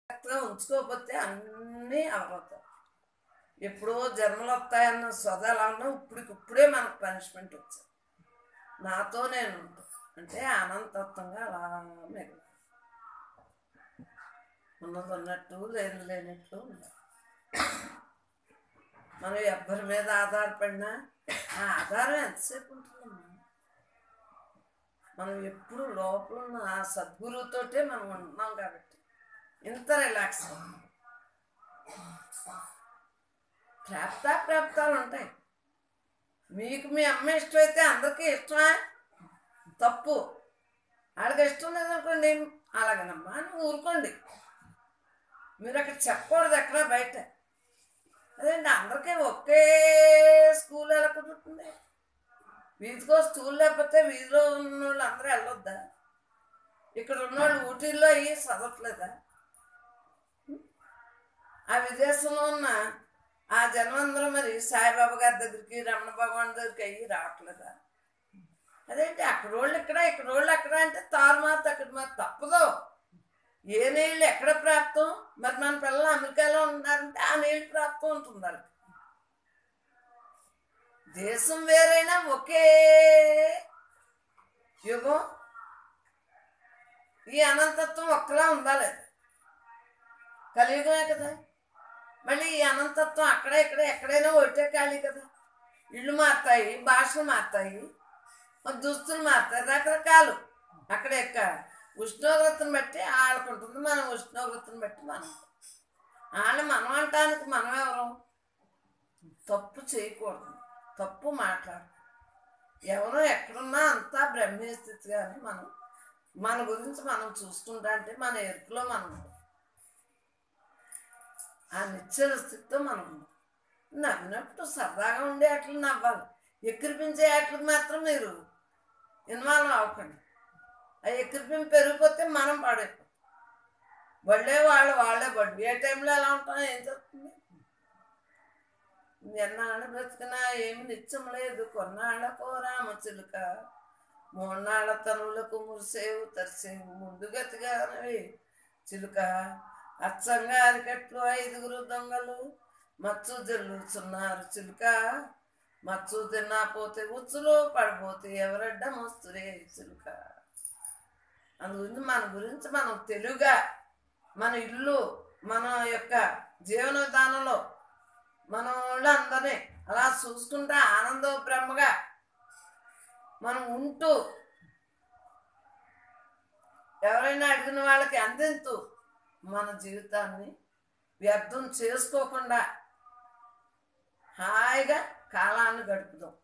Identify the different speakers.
Speaker 1: జాగ్రత్తగా ఉంచుకోకపోతే అన్నీ అవబోతాయి ఎప్పుడో జన్మలు వస్తాయన్న సొద ఎలా ఉన్నా ఇప్పటికి ఇప్పుడే మనకు పనిష్మెంట్ వచ్చింది నాతో నేను ఉంటా. అంటే అనంతత్వంగా అలా మిగతా ఉన్నది ఉన్నట్టు లేదు లేనట్లు ఉండాలి మనం ఎవ్వరి మీద ఆధారపడినా ఆ ఆధారం ఎంతసేపు ఉంటుందమ్మా మనం ఎప్పుడు లోపల ఉన్న ఆ సద్గురువుతోటే మనం ఉంటున్నాం కాబట్టి ఇంత రిలాక్స్ ప్రాప్త ప్రాప్తాలు ఉంటాయి మీకు మీ అమ్మ ఇష్టమైతే అందరికీ ఇష్టమా తప్పు వాళ్ళకి ఇష్టం లేదనుకోండి అలాగనమ్మా అని ఊరుకోండి మీరు అక్కడ చెప్పకూడదు ఎక్కడ బయట అదేంటి అందరికీ ఒకే స్కూల్ ఎలా కుదురుతుంది వీధికో స్కూల్ లేకపోతే వీధిలో ఉన్న వాళ్ళు అందరూ వెళ్ళొద్దా ఇక్కడ ఉన్నవాళ్ళు ఊటీల్లో అయ్యి చదవట్లేదా ఆ విదేశంలో ఉన్న ఆ జనమందరూ మరి సాయిబాబా గారి దగ్గరికి రమణ భగవాన్ దగ్గరికి అయ్యి రావట్లేదా అదేంటి అక్కడ వాళ్ళు ఇక్కడ ఇక్కడ వాళ్ళు అక్కడ అంటే తారుమాత అక్కడ మరి తప్పదు ఏ నీళ్ళు ఎక్కడ ప్రాప్తం మరి మన పిల్లలు అమెరికాలో ఉన్నారంటే ఆ నీళ్ళు ప్రాప్తం ఉంటుంది వాళ్ళకి దేశం వేరైనా ఒకే యుగం ఈ అనంతత్వం ఒక్కలా ఉండాలి కలియుగమే కదా మళ్ళీ ఈ అనంతత్వం అక్కడ ఇక్కడ ఎక్కడైనా ఒకటే ఖాళీ కదా ఇళ్ళు మారుతాయి భాషలు మారుతాయి మరి దుస్తులు మారుతాయి రకరకాలు అక్కడ ఎక్క ఉష్ణోగ్రతను బట్టి వాళ్ళకు ఉంటుంది మనం ఉష్ణోగ్రతను బట్టి మనం వాళ్ళు మనం అంటానికి మనం ఎవరు తప్పు చేయకూడదు తప్పు మాట్లాడు ఎవరో ఎక్కడున్నా అంతా బ్రహ్మీ స్థితి కానీ మనం మన గురించి మనం చూసుకుంటా అంటే మన ఎరుకులో మనం ఉంటాం. ఆ నిశ్చల స్థితితో మనం ఉన్నాం. నవ్వినప్పుడు సరదాగా ఉండే అట్లు నవ్వాలి ఎక్కిరిపించే అట్లకు మాత్రం మీరు ఇన్వాల్వ్ అవ్వకండి ఆ ఎక్కిరిపింపు పెరిగిపోతే మనం పాడైపోతాం వాళ్ళే వాళ్ళు వాళ్ళే బళ్ళు ఏ టైంలో ఎలా ఉంటాం ఏం జరుగుతుంది ఎన్నాళ్ళు బ్రతికినా ఏమి నిత్యం లేదు కొన్నాళ్ళకో రామచిలుక మూన్నాళ్ళ తనువులకు మురిసేవు తరిసేవు ముందుగతిగానవి చిలుక అచ్చంగా అరికట్లు ఐదుగురు దొంగలు మచ్చు జల్లుచున్నారు చిలుక మచ్చు తిన్నా పోతే ఉచ్చులు పడిపోతే ఎవరడ్డ మస్తురే చిలుక అందుగురించి మన గురించి మనం తెలుగుగా మన ఇల్లు మన యొక్క జీవన విధానంలో మన వాళ్ళు అందరినీ అలా చూసుకుంటా ఆనందో బ్రహ్మగా మనం ఉంటూ ఎవరైనా అడిగిన వాళ్ళకి అందింతూ మన జీవితాన్ని వ్యర్థం చేసుకోకుండా హాయిగా కాలాన్ని గడుపుదాం